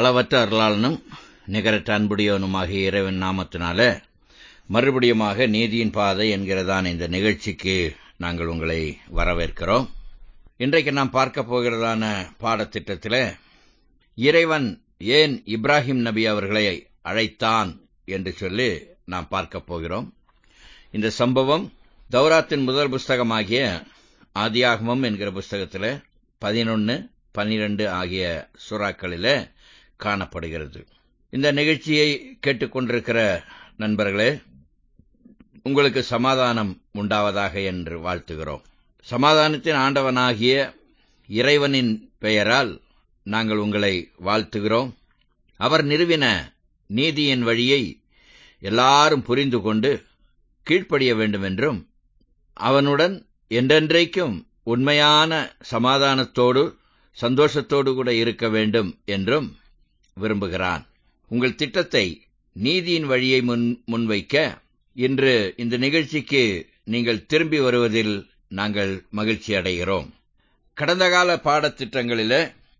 அளவற்ற அருளாளனும் நிகரற்ற அன்புடையவனுமாகிய இறைவன் நாமத்தினால மறுபடியுமாக நீதியின் பாதை என்கிறதான இந்த நிகழ்ச்சிக்கு நாங்கள் உங்களை வரவேற்கிறோம் இன்றைக்கு நாம் பார்க்க போகிறதான பாடத்திட்டத்தில் இறைவன் ஏன் இப்ராஹிம் நபி அவர்களை அழைத்தான் என்று சொல்லி நாம் பார்க்க போகிறோம் இந்த சம்பவம் தௌராத்தின் முதல் புஸ்தகமாகிய ஆதியாகமம் என்கிற புஸ்தகத்தில் பதினொன்று பன்னிரண்டு ஆகிய சுறாக்களில் காணப்படுகிறது இந்த நிகழ்ச்சியை கேட்டுக்கொண்டிருக்கிற நண்பர்களே உங்களுக்கு சமாதானம் உண்டாவதாக என்று வாழ்த்துகிறோம் சமாதானத்தின் ஆண்டவனாகிய இறைவனின் பெயரால் நாங்கள் உங்களை வாழ்த்துகிறோம் அவர் நிறுவின நீதியின் வழியை எல்லாரும் புரிந்து கொண்டு கீழ்ப்படிய வேண்டும் என்றும் அவனுடன் என்றென்றைக்கும் உண்மையான சமாதானத்தோடு சந்தோஷத்தோடு கூட இருக்க வேண்டும் என்றும் விரும்புகிறான் உங்கள் திட்டத்தை நீதியின் வழியை முன் முன்வைக்க இன்று இந்த நிகழ்ச்சிக்கு நீங்கள் திரும்பி வருவதில் நாங்கள் மகிழ்ச்சி அடைகிறோம் கடந்த கால பாடத்திட்டங்களில்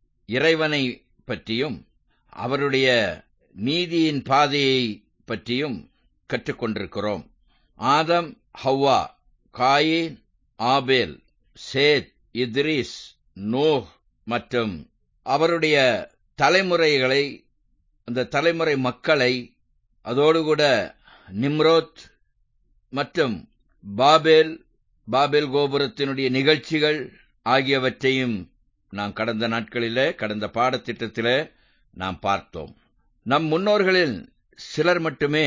இறைவனை பற்றியும் அவருடைய நீதியின் பாதையை பற்றியும் கற்றுக்கொண்டிருக்கிறோம் Adam Hawwa Cain Abel Seth Idris Noah மற்றும் அவருடைய தலைமுறைகளை அந்த தலைமுறை மக்களை அதோடு கூட நிம்ரோத் மற்றும் பாபேல் பாபேல் கோபுரத்தினுடைய நிகழ்ச்சிகள் ஆகியவற்றையும் நாம் கடந்த நாட்களில் கடந்த பாடத்திட்டத்தில் நாம் பார்த்தோம் நம் முன்னோர்களில் சிலர் மட்டுமே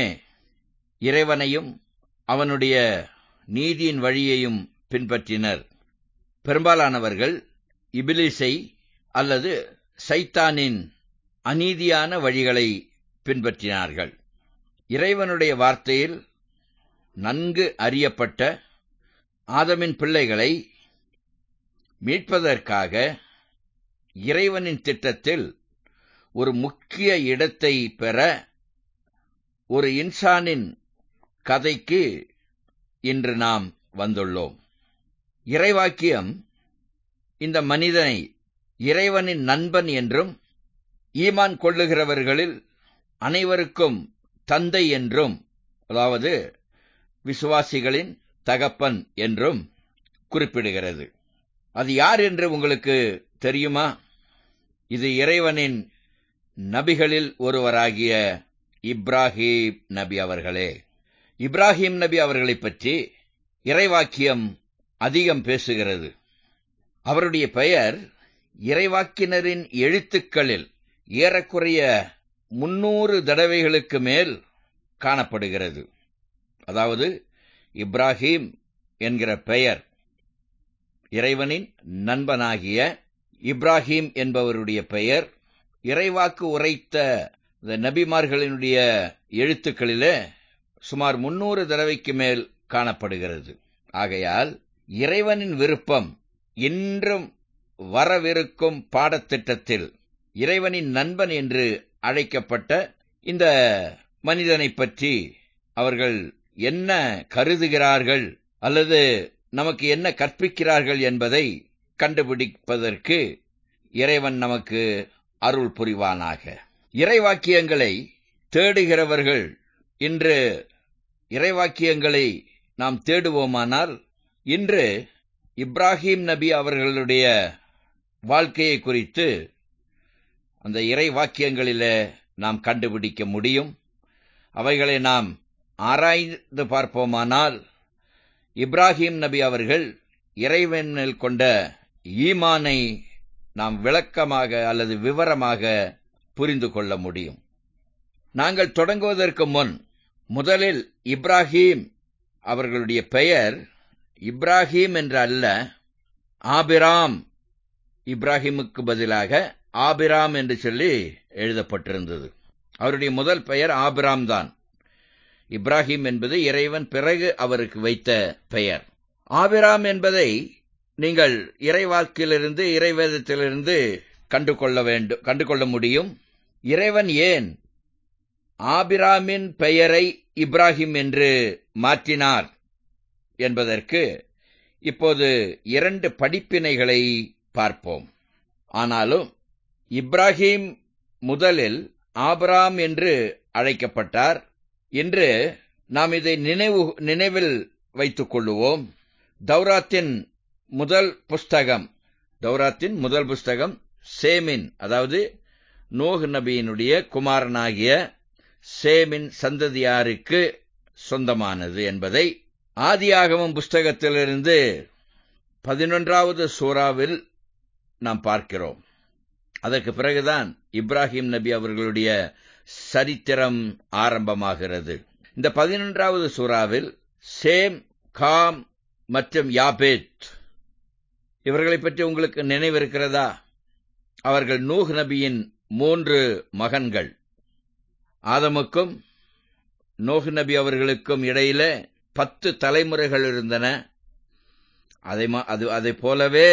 இறைவனையும் அவனுடைய நீதியின் வழியையும் பின்பற்றினர் பெரும்பாலானவர்கள் இபிலிசை அல்லது சைத்தானின் அநீதியான வழிகளை பின்பற்றினார்கள் இறைவனுடைய வார்த்தையில் நன்கு அறியப்பட்ட ஆதமின் பிள்ளைகளை மீட்பதற்காக இறைவனின் திட்டத்தில் ஒரு முக்கிய இடத்தை பெற ஒரு இன்சானின் கதைக்கு இன்று நாம் வந்துள்ளோம் இறைவாக்கியம் இந்த மனிதனை இறைவனின் நண்பன் என்றும் ஈமான் கொள்ளுகிறவர்களில் அனைவருக்கும் தந்தை என்றும் அதாவது விசுவாசிகளின் தகப்பன் என்றும் குறிப்பிடுகிறது அது யார் என்று உங்களுக்கு தெரியுமா இது இறைவனின் நபிகளில் ஒருவராகிய இப்ராஹிம் நபி அவர்களே இப்ராஹிம் நபி அவர்களை பற்றி இறைவாக்கியம் அதிகம் பேசுகிறது அவருடைய பெயர் இறைவாக்கினரின் எழுத்துக்களில் ஏறக்குறைய முன்னூறு தடவைகளுக்கு மேல் காணப்படுகிறது அதாவது இப்ராஹிம் என்கிற பெயர் இறைவனின் நண்பனாகிய இப்ராஹிம் என்பவருடைய பெயர் இறைவாக்கு உரைத்த இந்த நபிமார்களினுடைய எழுத்துக்களிலே சுமார் முன்னூறு தடவைக்கு மேல் காணப்படுகிறது ஆகையால் இறைவனின் விருப்பம் இன்றும் வரவிருக்கும் பாடத்திட்டத்தில் இறைவனின் நண்பன் என்று அழைக்கப்பட்ட இந்த மனிதனை பற்றி அவர்கள் என்ன கருதுகிறார்கள் அல்லது நமக்கு என்ன கற்பிக்கிறார்கள் என்பதை கண்டுபிடிப்பதற்கு இறைவன் நமக்கு அருள் புரிவானாக இறைவாக்கியங்களை தேடுகிறவர்கள் இன்று இறைவாக்கியங்களை நாம் தேடுவோமானால் இன்று இப்ராஹிம் நபி அவர்களுடைய வாழ்க்கையை குறித்து அந்த இறை வாக்கியங்களில் நாம் கண்டுபிடிக்க முடியும் அவைகளை நாம் ஆராய்ந்து பார்ப்போமானால் இப்ராஹிம் நபி அவர்கள் இறைவனில் கொண்ட ஈமானை நாம் விளக்கமாக அல்லது விவரமாக புரிந்து கொள்ள முடியும் நாங்கள் தொடங்குவதற்கு முன் முதலில் இப்ராஹிம் அவர்களுடைய பெயர் இப்ராஹிம் என்று அல்ல ஆபிராம் இப்ராஹிமுக்கு பதிலாக ஆபிராம் என்று சொல்லி எழுதப்பட்டிருந்தது அவருடைய முதல் பெயர் ஆபிராம் தான் இப்ராஹிம் என்பது இறைவன் பிறகு அவருக்கு வைத்த பெயர் ஆபிராம் என்பதை நீங்கள் இறைவாக்கிலிருந்து இறைவேதத்திலிருந்து கண்டு கொள்ள வேண்டும் கண்டு கொள்ள முடியும் இறைவன் ஏன் ஆபிராமின் பெயரை இப்ராஹிம் என்று மாற்றினார் என்பதற்கு இப்போது இரண்டு படிப்பினைகளை பார்ப்போம் ஆனாலும் இப்ராஹிம் முதலில் ஆபிராம் என்று அழைக்கப்பட்டார் இன்று நாம் இதை நினைவு நினைவில் வைத்துக் கொள்ளுவோம் தௌராத்தின் முதல் புஸ்தகம் தௌராத்தின் முதல் புஸ்தகம் சேமின் அதாவது நோஹ் நபியினுடைய குமாரனாகிய சேமின் சந்ததியாருக்கு சொந்தமானது என்பதை ஆதியாகமம் புஸ்தகத்திலிருந்து பதினொன்றாவது சூறாவில் நாம் பார்க்கிறோம் அதற்கு பிறகுதான் இப்ராஹிம் நபி அவர்களுடைய சரித்திரம் ஆரம்பமாகிறது இந்த பதினொன்றாவது சூறாவில் சேம் காம் மற்றும் யாபேத் இவர்களை பற்றி உங்களுக்கு நினைவிருக்கிறதா அவர்கள் நூஹ் நபியின் மூன்று மகன்கள் ஆதமுக்கும் நோஹ் நபி அவர்களுக்கும் இடையில பத்து தலைமுறைகள் இருந்தன அதை அது அதை போலவே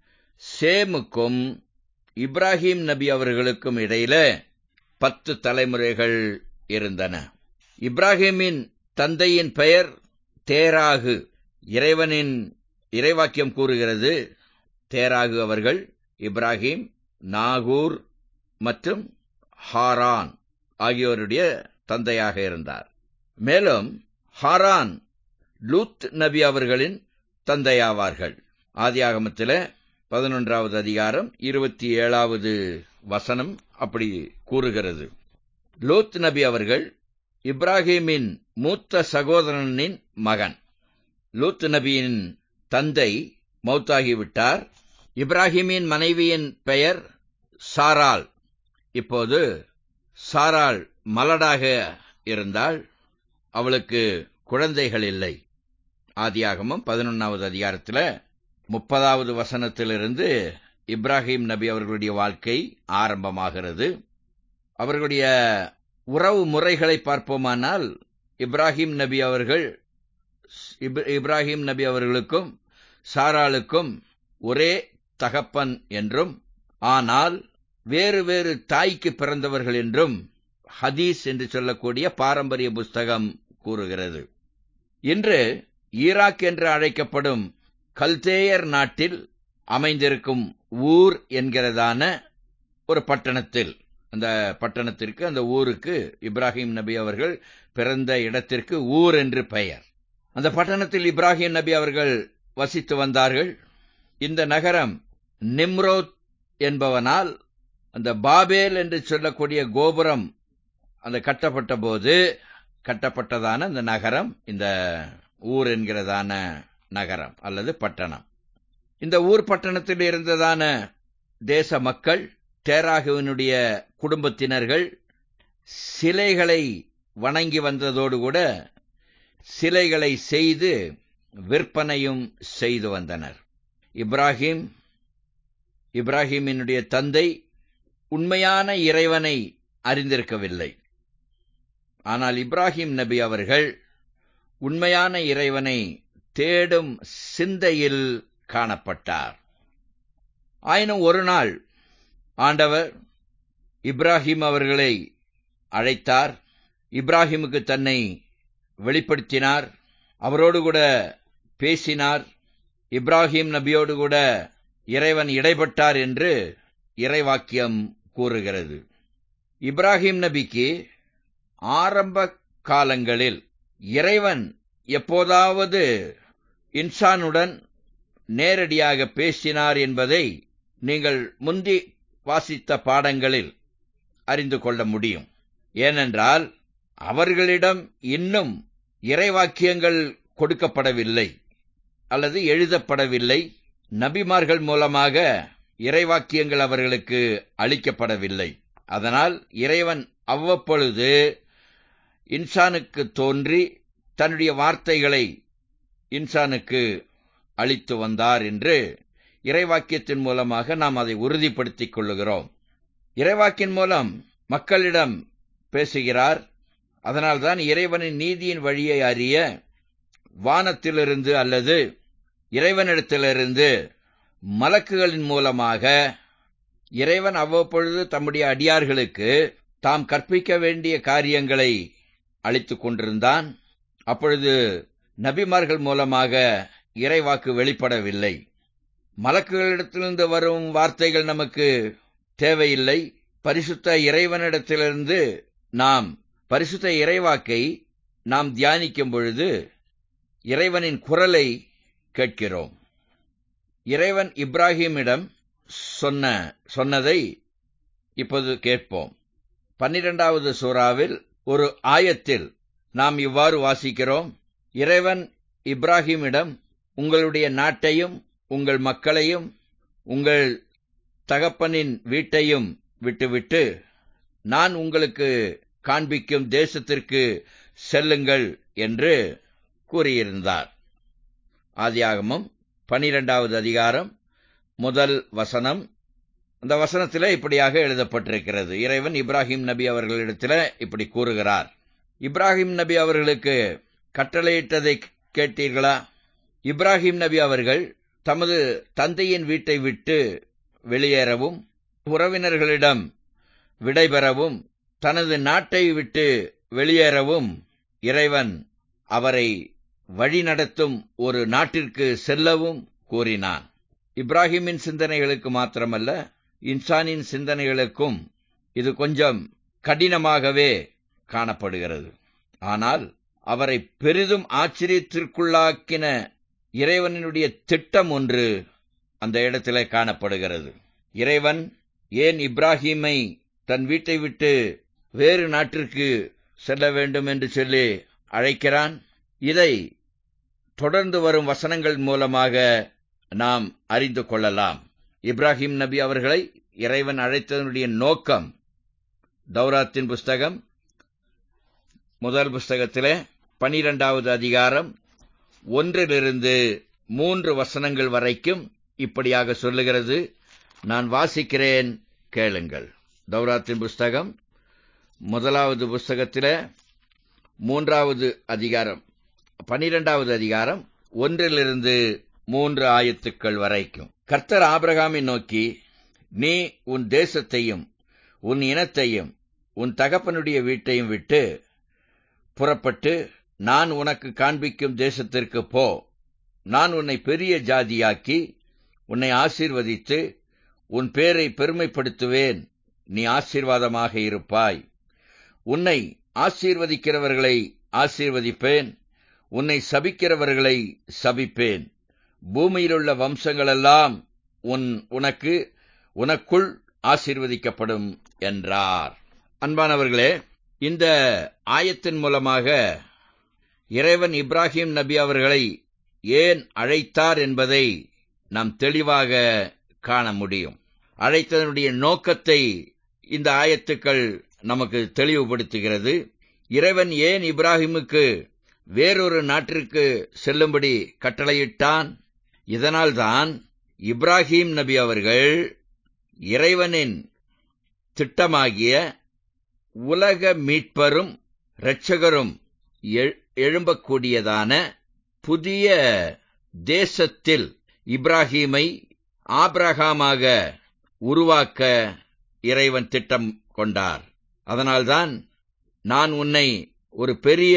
சேமுக்கும் இப்ராஹிம் நபி அவர்களுக்கும் இடையில பத்து தலைமுறைகள் இருந்தன இப்ராஹிமின் தந்தையின் பெயர் தேராகு இறைவனின் இறைவாக்கியம் கூறுகிறது தேராகு அவர்கள் இப்ராஹிம் நாகூர் மற்றும் ஹாரான் ஆகியோருடைய தந்தையாக இருந்தார் மேலும் ஹாரான் லூத் நபி அவர்களின் தந்தையாவார்கள் ஆதியாகமத்தில் பதினொன்றாவது அதிகாரம் இருபத்தி ஏழாவது வசனம் அப்படி கூறுகிறது லூத் நபி அவர்கள் இப்ராஹிமின் மூத்த சகோதரனின் மகன் லூத் நபியின் தந்தை மௌத்தாகிவிட்டார் இப்ராஹிமின் மனைவியின் பெயர் சாரால் இப்போது சாராள் மலடாக இருந்தால் அவளுக்கு குழந்தைகள் இல்லை ஆதியாகமும் பதினொன்னாவது அதிகாரத்தில் முப்பதாவது வசனத்திலிருந்து இப்ராஹிம் நபி அவர்களுடைய வாழ்க்கை ஆரம்பமாகிறது அவர்களுடைய உறவு முறைகளை பார்ப்போமானால் இப்ராஹிம் நபி அவர்கள் இப்ராஹிம் நபி அவர்களுக்கும் சாராளுக்கும் ஒரே தகப்பன் என்றும் ஆனால் வேறு வேறு தாய்க்கு பிறந்தவர்கள் என்றும் ஹதீஸ் என்று சொல்லக்கூடிய பாரம்பரிய புஸ்தகம் கூறுகிறது இன்று ஈராக் என்று அழைக்கப்படும் கல்தேயர் நாட்டில் அமைந்திருக்கும் ஊர் என்கிறதான ஒரு பட்டணத்தில் அந்த பட்டணத்திற்கு அந்த ஊருக்கு இப்ராஹிம் நபி அவர்கள் பிறந்த இடத்திற்கு ஊர் என்று பெயர் அந்த பட்டணத்தில் இப்ராஹிம் நபி அவர்கள் வசித்து வந்தார்கள் இந்த நகரம் நிம்ரோத் என்பவனால் அந்த பாபேல் என்று சொல்லக்கூடிய கோபுரம் அந்த கட்டப்பட்ட போது கட்டப்பட்டதான இந்த நகரம் இந்த ஊர் என்கிறதான நகரம் அல்லது பட்டணம் இந்த ஊர் பட்டணத்தில் இருந்ததான தேச மக்கள் தேராகுவினுடைய குடும்பத்தினர்கள் சிலைகளை வணங்கி வந்ததோடு கூட சிலைகளை செய்து விற்பனையும் செய்து வந்தனர் இப்ராஹிம் இப்ராஹிமினுடைய தந்தை உண்மையான இறைவனை அறிந்திருக்கவில்லை ஆனால் இப்ராஹிம் நபி அவர்கள் உண்மையான இறைவனை தேடும் சிந்தையில் காணப்பட்டார் ஆயினும் ஒரு நாள் ஆண்டவர் இப்ராஹிம் அவர்களை அழைத்தார் இப்ராஹிமுக்கு தன்னை வெளிப்படுத்தினார் அவரோடு கூட பேசினார் இப்ராஹிம் நபியோடு கூட இறைவன் இடைப்பட்டார் என்று இறைவாக்கியம் கூறுகிறது இப்ராஹிம் நபிக்கு ஆரம்ப காலங்களில் இறைவன் எப்போதாவது இன்சானுடன் நேரடியாக பேசினார் என்பதை நீங்கள் முந்தி வாசித்த பாடங்களில் அறிந்து கொள்ள முடியும் ஏனென்றால் அவர்களிடம் இன்னும் இறைவாக்கியங்கள் கொடுக்கப்படவில்லை அல்லது எழுதப்படவில்லை நபிமார்கள் மூலமாக இறைவாக்கியங்கள் அவர்களுக்கு அளிக்கப்படவில்லை அதனால் இறைவன் அவ்வப்பொழுது இன்சானுக்கு தோன்றி தன்னுடைய வார்த்தைகளை இன்சானுக்கு அளித்து வந்தார் என்று இறைவாக்கியத்தின் மூலமாக நாம் அதை உறுதிப்படுத்திக் கொள்ளுகிறோம் இறைவாக்கின் மூலம் மக்களிடம் பேசுகிறார் அதனால்தான் இறைவனின் நீதியின் வழியை அறிய வானத்திலிருந்து அல்லது இறைவனிடத்திலிருந்து மலக்குகளின் மூலமாக இறைவன் அவ்வப்பொழுது தம்முடைய அடியார்களுக்கு தாம் கற்பிக்க வேண்டிய காரியங்களை அளித்துக் கொண்டிருந்தான் அப்பொழுது நபிமார்கள் மூலமாக இறைவாக்கு வெளிப்படவில்லை மலக்குகளிடத்திலிருந்து வரும் வார்த்தைகள் நமக்கு தேவையில்லை பரிசுத்த இறைவனிடத்திலிருந்து நாம் பரிசுத்த இறைவாக்கை நாம் தியானிக்கும் பொழுது இறைவனின் குரலை கேட்கிறோம் இறைவன் இப்ராஹிமிடம் சொன்ன சொன்னதை இப்போது கேட்போம் பன்னிரெண்டாவது சூறாவில் ஒரு ஆயத்தில் நாம் இவ்வாறு வாசிக்கிறோம் இறைவன் இப்ராஹிமிடம் உங்களுடைய நாட்டையும் உங்கள் மக்களையும் உங்கள் தகப்பனின் வீட்டையும் விட்டுவிட்டு நான் உங்களுக்கு காண்பிக்கும் தேசத்திற்கு செல்லுங்கள் என்று கூறியிருந்தார் ஆதியாகமம் பனிரெண்டாவது அதிகாரம் முதல் வசனம் அந்த வசனத்தில் இப்படியாக எழுதப்பட்டிருக்கிறது இறைவன் இப்ராஹிம் நபி அவர்களிடத்தில் இப்படி கூறுகிறார் இப்ராஹிம் நபி அவர்களுக்கு கட்டளையிட்டதை கேட்டீர்களா இப்ராஹிம் நபி அவர்கள் தமது தந்தையின் வீட்டை விட்டு வெளியேறவும் உறவினர்களிடம் விடைபெறவும் தனது நாட்டை விட்டு வெளியேறவும் இறைவன் அவரை வழிநடத்தும் ஒரு நாட்டிற்கு செல்லவும் கூறினான் இப்ராஹிமின் சிந்தனைகளுக்கு மாத்திரமல்ல இன்சானின் சிந்தனைகளுக்கும் இது கொஞ்சம் கடினமாகவே காணப்படுகிறது ஆனால் அவரை பெரிதும் ஆச்சரியத்திற்குள்ளாக்கின இறைவனுடைய திட்டம் ஒன்று அந்த இடத்திலே காணப்படுகிறது இறைவன் ஏன் இப்ராஹிமை தன் வீட்டை விட்டு வேறு நாட்டிற்கு செல்ல வேண்டும் என்று சொல்லி அழைக்கிறான் இதை தொடர்ந்து வரும் வசனங்கள் மூலமாக நாம் அறிந்து கொள்ளலாம் இப்ராஹிம் நபி அவர்களை இறைவன் அழைத்ததனுடைய நோக்கம் தௌராத்தின் புஸ்தகம் முதல் புஸ்தகத்திலே பனிரெண்டாவது அதிகாரம் ஒன்றிலிருந்து மூன்று வசனங்கள் வரைக்கும் இப்படியாக சொல்லுகிறது நான் வாசிக்கிறேன் கேளுங்கள் தௌராத்தின் புஸ்தகம் முதலாவது புஸ்தகத்திலே மூன்றாவது அதிகாரம் பனிரெண்டாவது அதிகாரம் ஒன்றிலிருந்து மூன்று ஆயத்துக்கள் வரைக்கும் கர்த்தர் ஆபிரகாமை நோக்கி நீ உன் தேசத்தையும் உன் இனத்தையும் உன் தகப்பனுடைய வீட்டையும் விட்டு புறப்பட்டு நான் உனக்கு காண்பிக்கும் தேசத்திற்கு போ நான் உன்னை பெரிய ஜாதியாக்கி உன்னை ஆசீர்வதித்து உன் பேரை பெருமைப்படுத்துவேன் நீ ஆசீர்வாதமாக இருப்பாய் உன்னை ஆசீர்வதிக்கிறவர்களை ஆசீர்வதிப்பேன் உன்னை சபிக்கிறவர்களை சபிப்பேன் பூமியிலுள்ள வம்சங்களெல்லாம் உன் உனக்கு உனக்குள் ஆசீர்வதிக்கப்படும் என்றார் அன்பானவர்களே இந்த ஆயத்தின் மூலமாக இறைவன் இப்ராஹிம் நபி அவர்களை ஏன் அழைத்தார் என்பதை நாம் தெளிவாக காண முடியும் அழைத்ததனுடைய நோக்கத்தை இந்த ஆயத்துக்கள் நமக்கு தெளிவுபடுத்துகிறது இறைவன் ஏன் இப்ராஹிமுக்கு வேறொரு நாட்டிற்கு செல்லும்படி கட்டளையிட்டான் இதனால்தான் இப்ராஹிம் நபி அவர்கள் இறைவனின் திட்டமாகிய உலக மீட்பரும் இரட்சகரும் எழும்பக்கூடியதான புதிய தேசத்தில் இப்ராஹீமை ஆப்ரஹாமாக உருவாக்க இறைவன் திட்டம் கொண்டார் அதனால்தான் நான் உன்னை ஒரு பெரிய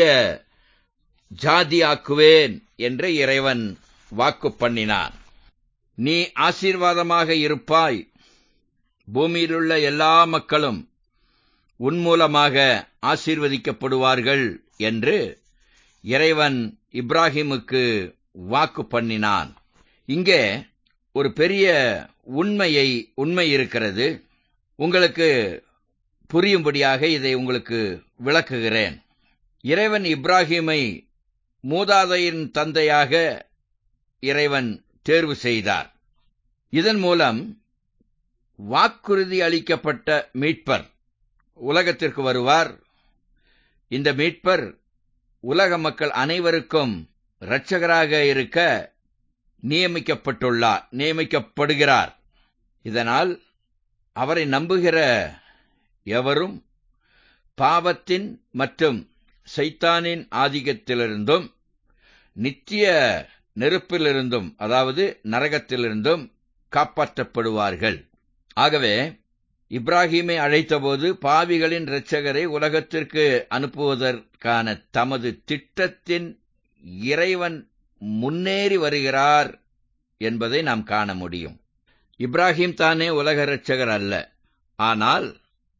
ஜாதியாக்குவேன் என்று இறைவன் வாக்கு பண்ணினான் நீ ஆசீர்வாதமாக இருப்பாய் பூமியிலுள்ள எல்லா மக்களும் உன் மூலமாக ஆசீர்வதிக்கப்படுவார்கள் என்று இறைவன் இப்ராஹிமுக்கு வாக்கு பண்ணினான் இங்கே ஒரு பெரிய உண்மையை உண்மை இருக்கிறது உங்களுக்கு புரியும்படியாக இதை உங்களுக்கு விளக்குகிறேன் இறைவன் இப்ராஹிமை மூதாதையின் தந்தையாக இறைவன் தேர்வு செய்தார் இதன் மூலம் வாக்குறுதி அளிக்கப்பட்ட மீட்பர் உலகத்திற்கு வருவார் இந்த மீட்பர் உலக மக்கள் அனைவருக்கும் இரட்சகராக இருக்க நியமிக்கப்பட்டுள்ளார் நியமிக்கப்படுகிறார் இதனால் அவரை நம்புகிற எவரும் பாவத்தின் மற்றும் சைத்தானின் ஆதிக்கத்திலிருந்தும் நித்திய நெருப்பிலிருந்தும் அதாவது நரகத்திலிருந்தும் காப்பாற்றப்படுவார்கள் ஆகவே இப்ராஹீமை அழைத்தபோது பாவிகளின் இரட்சகரை உலகத்திற்கு அனுப்புவதற்கான தமது திட்டத்தின் இறைவன் முன்னேறி வருகிறார் என்பதை நாம் காண முடியும் இப்ராஹிம் தானே உலக இரட்சகர் அல்ல ஆனால்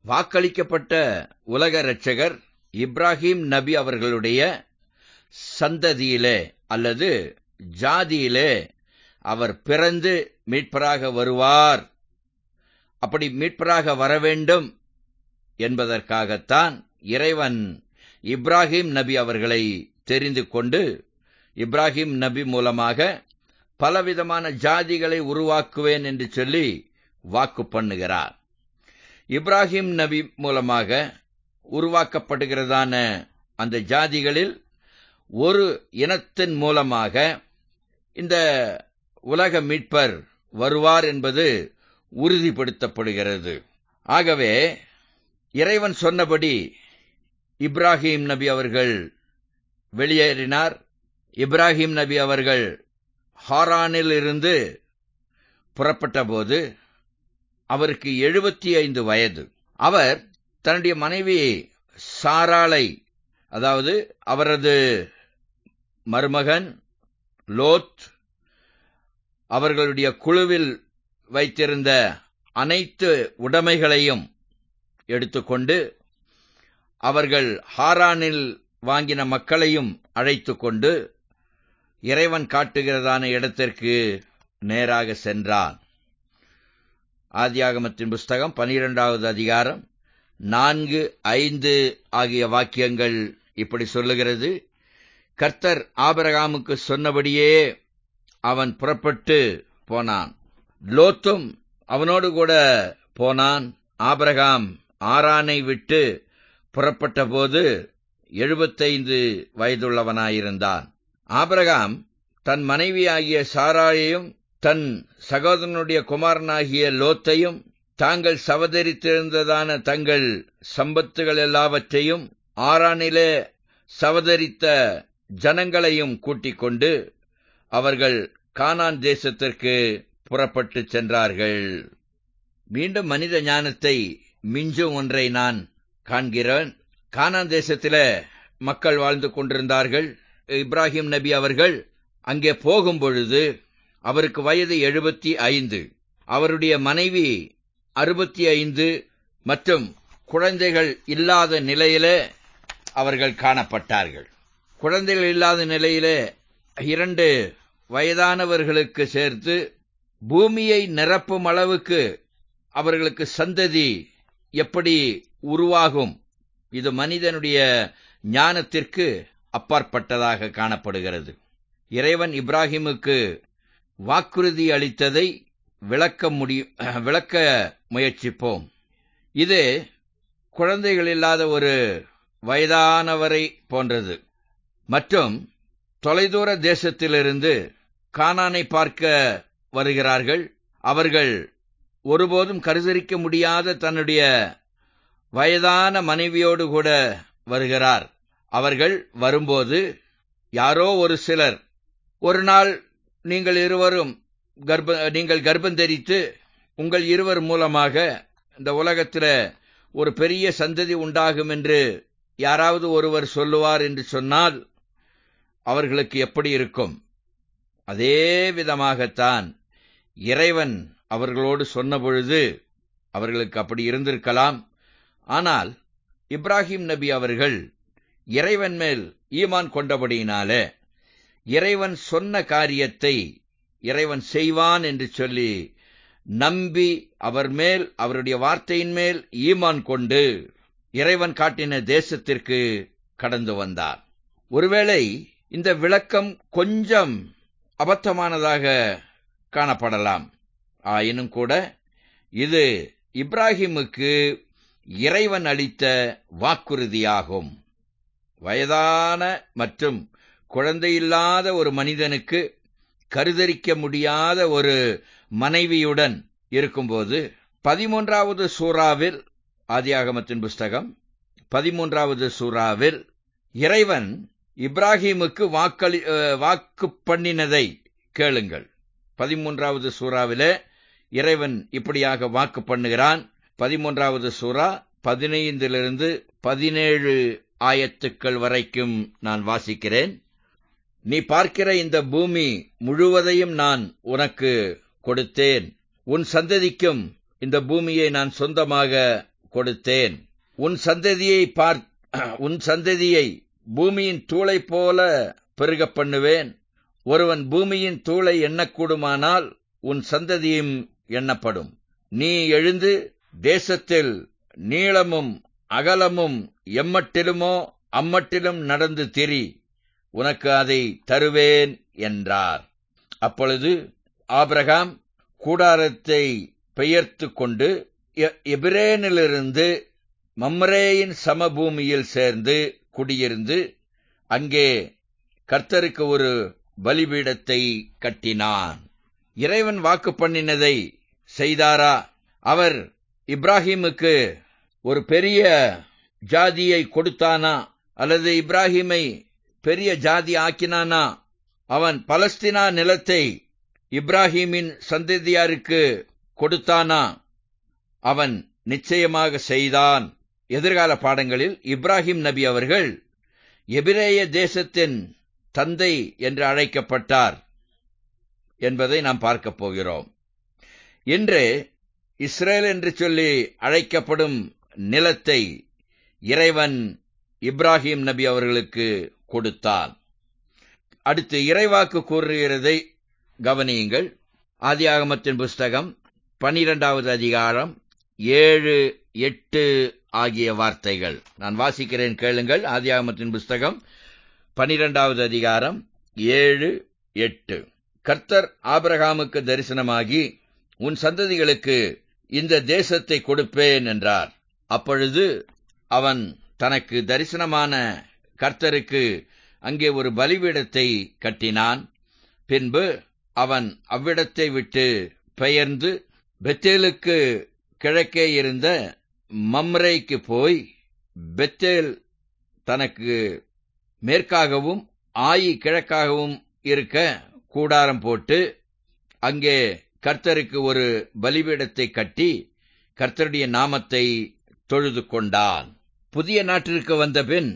வாக்களிக்கப்பட்ட உலக இரட்சகர் இப்ராஹிம் நபி அவர்களுடைய சந்ததியிலே அல்லது ஜாதியிலே அவர் பிறந்து மீட்பராக வருவார் அப்படி மீட்பராக வர வேண்டும் என்பதற்காகத்தான் இறைவன் இப்ராஹிம் நபி அவர்களை தெரிந்து கொண்டு இப்ராஹிம் நபி மூலமாக பலவிதமான ஜாதிகளை உருவாக்குவேன் என்று சொல்லி வாக்கு பண்ணுகிறார் இப்ராஹிம் நபி மூலமாக உருவாக்கப்படுகிறதான அந்த ஜாதிகளில் ஒரு இனத்தின் மூலமாக இந்த உலக மீட்பர் வருவார் என்பது உறுதிப்படுத்தப்படுகிறது ஆகவே இறைவன் சொன்னபடி இப்ராஹிம் நபி அவர்கள் வெளியேறினார் இப்ராஹிம் நபி அவர்கள் ஹாரானில் இருந்து புறப்பட்டபோது அவருக்கு எழுபத்தி ஐந்து வயது அவர் தன்னுடைய மனைவி சாராளை அதாவது அவரது மருமகன் லோத் அவர்களுடைய குழுவில் வைத்திருந்த அனைத்து உடைமைகளையும் எடுத்துக்கொண்டு அவர்கள் ஹாரானில் வாங்கின மக்களையும் அழைத்து கொண்டு இறைவன் காட்டுகிறதான இடத்திற்கு நேராக சென்றான் ஆதியாகமத்தின் புஸ்தகம் பனிரெண்டாவது அதிகாரம் நான்கு ஐந்து ஆகிய வாக்கியங்கள் இப்படி சொல்லுகிறது கர்த்தர் ஆபரகாமுக்கு சொன்னபடியே அவன் புறப்பட்டு போனான் லோத்தும் அவனோடு கூட போனான் ஆபரகாம் ஆரானை விட்டு புறப்பட்டபோது எழுபத்தைந்து வயதுள்ளவனாயிருந்தான் ஆபரகாம் தன் மனைவியாகிய சாராயையும் தன் சகோதரனுடைய குமாரனாகிய லோத்தையும் தாங்கள் சவதரித்திருந்ததான தங்கள் சம்பத்துகள் எல்லாவற்றையும் ஆறானிலே சவதரித்த ஜனங்களையும் கூட்டிக் கொண்டு அவர்கள் கானான் தேசத்திற்கு புறப்பட்டு சென்றார்கள் மீண்டும் மனித ஞானத்தை மிஞ்சும் ஒன்றை நான் காண்கிறேன் கானான் தேசத்தில மக்கள் வாழ்ந்து கொண்டிருந்தார்கள் இப்ராஹிம் நபி அவர்கள் அங்கே போகும் பொழுது அவருக்கு வயது எழுபத்தி ஐந்து அவருடைய மனைவி அறுபத்தி ஐந்து மற்றும் குழந்தைகள் இல்லாத நிலையிலே அவர்கள் காணப்பட்டார்கள் குழந்தைகள் இல்லாத நிலையிலே இரண்டு வயதானவர்களுக்கு சேர்த்து பூமியை நிரப்பும் அளவுக்கு அவர்களுக்கு சந்ததி எப்படி உருவாகும் இது மனிதனுடைய ஞானத்திற்கு அப்பாற்பட்டதாக காணப்படுகிறது இறைவன் இப்ராஹிமுக்கு வாக்குறுதி அளித்ததை விளக்க முடியும் விளக்க முயற்சிப்போம் இது குழந்தைகள் இல்லாத ஒரு வயதானவரை போன்றது மற்றும் தொலைதூர தேசத்திலிருந்து கானானை பார்க்க வருகிறார்கள் அவர்கள் ஒருபோதும் கருதரிக்க முடியாத தன்னுடைய வயதான மனைவியோடு கூட வருகிறார் அவர்கள் வரும்போது யாரோ ஒரு சிலர் ஒரு நாள் நீங்கள் இருவரும் கர்ப்ப நீங்கள் கர்ப்பம் தரித்து உங்கள் இருவர் மூலமாக இந்த உலகத்தில் ஒரு பெரிய சந்ததி உண்டாகும் என்று யாராவது ஒருவர் சொல்லுவார் என்று சொன்னால் அவர்களுக்கு எப்படி இருக்கும் அதே விதமாகத்தான் இறைவன் அவர்களோடு சொன்னபொழுது அவர்களுக்கு அப்படி இருந்திருக்கலாம் ஆனால் இப்ராஹிம் நபி அவர்கள் இறைவன் மேல் ஈமான் கொண்டபடியினாலே இறைவன் சொன்ன காரியத்தை இறைவன் செய்வான் என்று சொல்லி நம்பி அவர் மேல் அவருடைய வார்த்தையின் மேல் ஈமான் கொண்டு இறைவன் காட்டின தேசத்திற்கு கடந்து வந்தார் ஒருவேளை இந்த விளக்கம் கொஞ்சம் அபத்தமானதாக காணப்படலாம் ஆயினும் கூட இது இப்ராஹிமுக்கு இறைவன் அளித்த வாக்குறுதியாகும் வயதான மற்றும் குழந்தையில்லாத ஒரு மனிதனுக்கு கருதரிக்க முடியாத ஒரு மனைவியுடன் இருக்கும்போது பதிமூன்றாவது சூறாவில் ஆதியாகமத்தின் புஸ்தகம் பதிமூன்றாவது சூறாவில் இறைவன் இப்ராஹிமுக்கு வாக்களி வாக்கு பண்ணினதை கேளுங்கள் பதிமூன்றாவது சூறாவிலே இறைவன் இப்படியாக வாக்கு பண்ணுகிறான் பதிமூன்றாவது சூறா பதினைந்திலிருந்து பதினேழு ஆயத்துக்கள் வரைக்கும் நான் வாசிக்கிறேன் நீ பார்க்கிற இந்த பூமி முழுவதையும் நான் உனக்கு கொடுத்தேன் உன் சந்ததிக்கும் இந்த பூமியை நான் சொந்தமாக கொடுத்தேன் உன் சந்ததியை பார் உன் சந்ததியை பூமியின் தூளை போல பெருக பண்ணுவேன் ஒருவன் பூமியின் தூளை எண்ணக்கூடுமானால் உன் சந்ததியும் எண்ணப்படும் நீ எழுந்து தேசத்தில் நீளமும் அகலமும் எம்மட்டிலுமோ அம்மட்டிலும் நடந்து திரி உனக்கு அதை தருவேன் என்றார் அப்பொழுது ஆபிரகாம் கூடாரத்தை பெயர்த்து கொண்டு எபிரேனிலிருந்து மம்ரேயின் சமபூமியில் சேர்ந்து குடியிருந்து அங்கே கர்த்தருக்கு ஒரு பலிபீடத்தை கட்டினான் இறைவன் வாக்கு பண்ணினதை செய்தாரா அவர் இப்ராஹிமுக்கு ஒரு பெரிய ஜாதியை கொடுத்தானா அல்லது இப்ராஹிமை பெரிய ஜாதி ஆக்கினானா அவன் பலஸ்தீனா நிலத்தை இப்ராஹிமின் சந்ததியாருக்கு கொடுத்தானா அவன் நிச்சயமாக செய்தான் எதிர்கால பாடங்களில் இப்ராஹிம் நபி அவர்கள் எபிரேய தேசத்தின் தந்தை என்று அழைக்கப்பட்டார் என்பதை நாம் பார்க்கப் போகிறோம் இன்று இஸ்ரேல் என்று சொல்லி அழைக்கப்படும் நிலத்தை இறைவன் இப்ராஹிம் நபி அவர்களுக்கு கொடுத்தான் அடுத்து இறைவாக்கு கூறுகிறதை கவனியுங்கள் ஆதியாகமத்தின் புஸ்தகம் பனிரெண்டாவது அதிகாரம் ஏழு எட்டு ஆகிய வார்த்தைகள் நான் வாசிக்கிறேன் கேளுங்கள் ஆதியாகமத்தின் புஸ்தகம் பனிரெண்டாவது அதிகாரம் ஏழு எட்டு கர்த்தர் ஆபிரகாமுக்கு தரிசனமாகி உன் சந்ததிகளுக்கு இந்த தேசத்தை கொடுப்பேன் என்றார் அப்பொழுது அவன் தனக்கு தரிசனமான கர்த்தருக்கு அங்கே ஒரு பலிபீடத்தை கட்டினான் பின்பு அவன் அவ்விடத்தை விட்டு பெயர்ந்து பெத்தேலுக்கு கிழக்கே இருந்த மம்ரைக்கு போய் பெத்தேல் தனக்கு மேற்காகவும் ஆயி கிழக்காகவும் இருக்க கூடாரம் போட்டு அங்கே கர்த்தருக்கு ஒரு பலிபீடத்தை கட்டி கர்த்தருடைய நாமத்தை தொழுது கொண்டான் புதிய நாட்டிற்கு வந்த பின்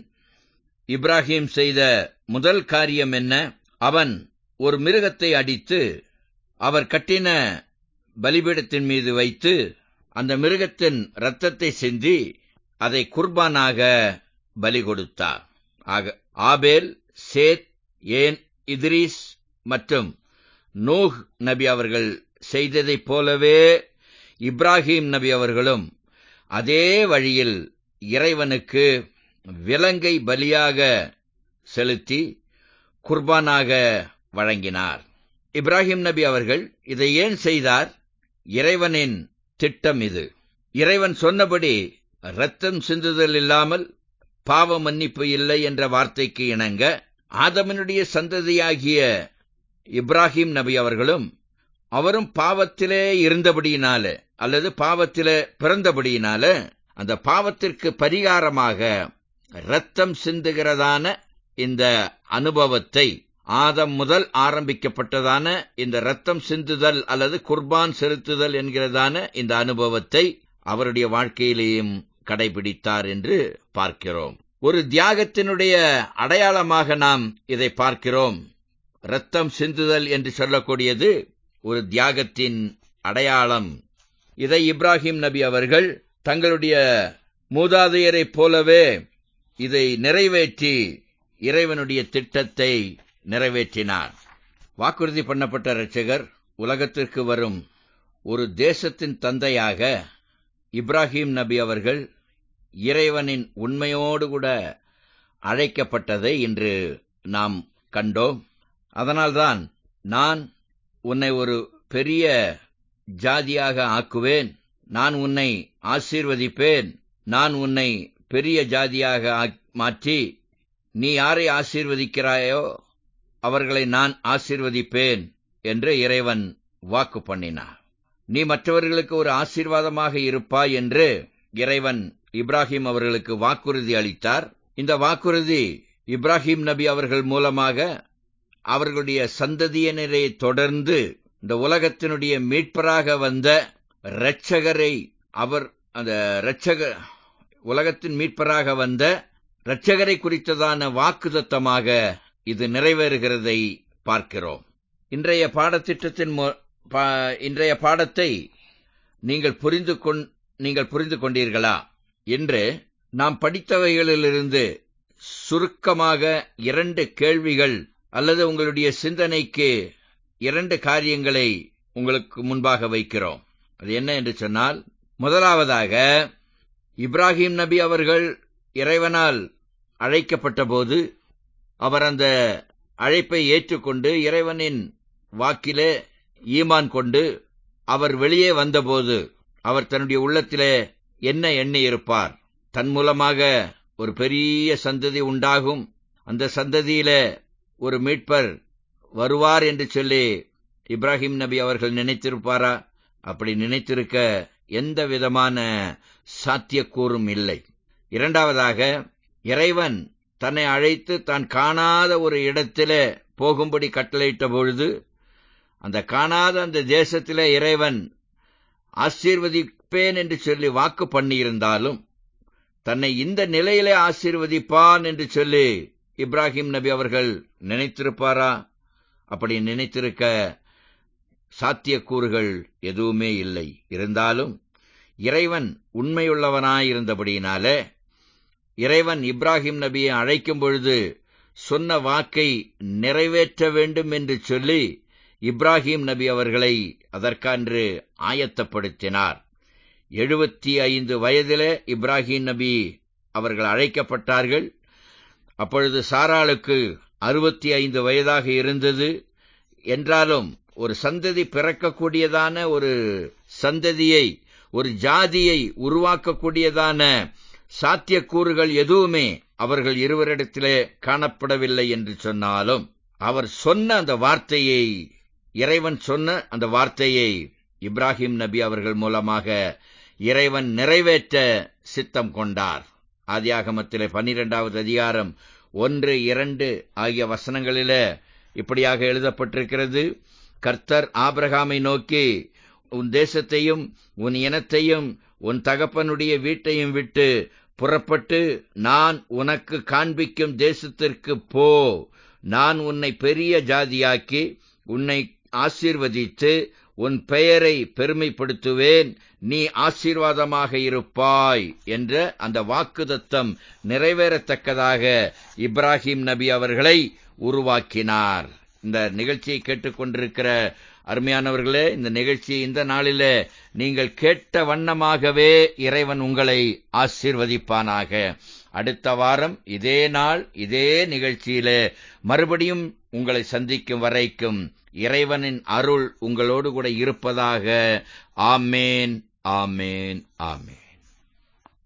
இப்ராஹிம் செய்த முதல் காரியம் என்ன அவன் ஒரு மிருகத்தை அடித்து அவர் கட்டின பலிபீடத்தின் மீது வைத்து அந்த மிருகத்தின் இரத்தத்தை சிந்தி அதை குர்பானாக பலி கொடுத்தார் ஆக ஆபேல் சேத் ஏன் இத்ரீஸ் மற்றும் நூஹ் நபி அவர்கள் செய்ததைப் போலவே இப்ராஹிம் நபி அவர்களும் அதே வழியில் இறைவனுக்கு விலங்கை பலியாக செலுத்தி குர்பானாக வழங்கினார் இப்ராஹிம் நபி அவர்கள் இதை ஏன் செய்தார் இறைவனின் திட்டம் இது இறைவன் சொன்னபடி ரத்தம் சிந்துதல் இல்லாமல் பாவ மன்னிப்பு இல்லை என்ற வார்த்தைக்கு இணங்க ஆதமனுடைய சந்ததியாகிய இப்ராஹிம் நபி அவர்களும் அவரும் பாவத்திலே இருந்தபடியினால அல்லது பாவத்திலே பிறந்தபடியினால அந்த பாவத்திற்கு பரிகாரமாக ரத்தம் சிந்துகிறதான இந்த அனுபவத்தை ஆதம் முதல் ஆரம்பிக்கப்பட்டதான இந்த ரத்தம் சிந்துதல் அல்லது குர்பான் செலுத்துதல் என்கிறதான இந்த அனுபவத்தை அவருடைய வாழ்க்கையிலேயும் கடைபிடித்தார் என்று பார்க்கிறோம் ஒரு தியாகத்தினுடைய அடையாளமாக நாம் இதை பார்க்கிறோம் ரத்தம் சிந்துதல் என்று சொல்லக்கூடியது ஒரு தியாகத்தின் அடையாளம் இதை இப்ராஹிம் நபி அவர்கள் தங்களுடைய மூதாதையரைப் போலவே இதை நிறைவேற்றி இறைவனுடைய திட்டத்தை நிறைவேற்றினார் வாக்குறுதி பண்ணப்பட்ட இரட்சகர் உலகத்திற்கு வரும் ஒரு தேசத்தின் தந்தையாக இப்ராஹிம் நபி அவர்கள் இறைவனின் உண்மையோடு கூட அழைக்கப்பட்டதை இன்று நாம் கண்டோம் அதனால்தான் நான் உன்னை ஒரு பெரிய ஜாதியாக ஆக்குவேன் நான் உன்னை ஆசீர்வதிப்பேன் நான் உன்னை பெரிய ஜாதியாக மாற்றி நீ யாரை ஆசீர்வதிக்கிறாயோ அவர்களை நான் ஆசீர்வதிப்பேன் என்று இறைவன் வாக்கு பண்ணினார் நீ மற்றவர்களுக்கு ஒரு ஆசீர்வாதமாக இருப்பாய் என்று இறைவன் இப்ராஹிம் அவர்களுக்கு வாக்குறுதி அளித்தார் இந்த வாக்குறுதி இப்ராஹிம் நபி அவர்கள் மூலமாக அவர்களுடைய சந்ததியினரை தொடர்ந்து இந்த உலகத்தினுடைய மீட்பராக வந்த இரட்சகரை அவர் அந்த இரட்சக உலகத்தின் மீட்பராக வந்த இரட்சகரை குறித்ததான வாக்குதத்தமாக இது நிறைவேறுகிறதை பார்க்கிறோம் இன்றைய பாடத்திட்டத்தின் இன்றைய பாடத்தை நீங்கள் புரிந்து கொண் நீங்கள் புரிந்து கொண்டீர்களா என்று நாம் படித்தவைகளிலிருந்து சுருக்கமாக இரண்டு கேள்விகள் அல்லது உங்களுடைய சிந்தனைக்கு இரண்டு காரியங்களை உங்களுக்கு முன்பாக வைக்கிறோம் அது என்ன என்று சொன்னால் முதலாவதாக இப்ராஹிம் நபி அவர்கள் இறைவனால் அழைக்கப்பட்ட போது அவர் அந்த அழைப்பை ஏற்றுக்கொண்டு இறைவனின் வாக்கிலே ஈமான் கொண்டு அவர் வெளியே வந்தபோது அவர் தன்னுடைய உள்ளத்திலே என்ன எண்ணி இருப்பார் தன் மூலமாக ஒரு பெரிய சந்ததி உண்டாகும் அந்த சந்ததியில ஒரு மீட்பர் வருவார் என்று சொல்லி இப்ராஹிம் நபி அவர்கள் நினைத்திருப்பாரா அப்படி நினைத்திருக்க எந்த விதமான சாத்தியக்கூறும் இல்லை இரண்டாவதாக இறைவன் தன்னை அழைத்து தான் காணாத ஒரு இடத்திலே போகும்படி கட்டளையிட்ட பொழுது அந்த காணாத அந்த தேசத்திலே இறைவன் ஆசீர்வதிப்பேன் என்று சொல்லி வாக்கு பண்ணியிருந்தாலும் தன்னை இந்த நிலையிலே ஆசீர்வதிப்பான் என்று சொல்லி இப்ராஹிம் நபி அவர்கள் நினைத்திருப்பாரா அப்படி நினைத்திருக்க சாத்தியக்கூறுகள் எதுவுமே இல்லை இருந்தாலும் இறைவன் உண்மையுள்ளவனாயிருந்தபடியினாலே இறைவன் இப்ராஹிம் நபியை அழைக்கும் பொழுது சொன்ன வாக்கை நிறைவேற்ற வேண்டும் என்று சொல்லி இப்ராஹிம் நபி அவர்களை அதற்கன்று ஆயத்தப்படுத்தினார் எழுபத்தி ஐந்து வயதிலே இப்ராஹிம் நபி அவர்கள் அழைக்கப்பட்டார்கள் அப்பொழுது சாராளுக்கு அறுபத்தி ஐந்து வயதாக இருந்தது என்றாலும் ஒரு சந்ததி பிறக்கக்கூடியதான ஒரு சந்ததியை ஒரு ஜாதியை உருவாக்கக்கூடியதான சாத்தியக்கூறுகள் எதுவுமே அவர்கள் இருவரிடத்திலே காணப்படவில்லை என்று சொன்னாலும் அவர் சொன்ன அந்த வார்த்தையை இறைவன் சொன்ன அந்த வார்த்தையை இப்ராஹிம் நபி அவர்கள் மூலமாக இறைவன் நிறைவேற்ற சித்தம் கொண்டார் ஆதியாகமத்திலே பன்னிரெண்டாவது அதிகாரம் ஒன்று இரண்டு ஆகிய வசனங்களிலே இப்படியாக எழுதப்பட்டிருக்கிறது கர்த்தர் ஆபிரகாமை நோக்கி உன் தேசத்தையும் உன் இனத்தையும் உன் தகப்பனுடைய வீட்டையும் விட்டு புறப்பட்டு நான் உனக்கு காண்பிக்கும் தேசத்திற்கு போ நான் உன்னை பெரிய ஜாதியாக்கி உன்னை ஆசீர்வதித்து உன் பெயரை பெருமைப்படுத்துவேன் நீ ஆசீர்வாதமாக இருப்பாய் என்ற அந்த வாக்குதத்தம் நிறைவேறத்தக்கதாக இப்ராஹிம் நபி அவர்களை உருவாக்கினார் இந்த நிகழ்ச்சியை கேட்டுக்கொண்டிருக்கிற அருமையானவர்களே இந்த நிகழ்ச்சியை இந்த நாளிலே நீங்கள் கேட்ட வண்ணமாகவே இறைவன் உங்களை ஆசீர்வதிப்பானாக அடுத்த வாரம் இதே நாள் இதே நிகழ்ச்சியிலே மறுபடியும் உங்களை சந்திக்கும் வரைக்கும் இறைவனின் அருள் உங்களோடு கூட இருப்பதாக ஆமேன் ஆமேன் ஆமேன்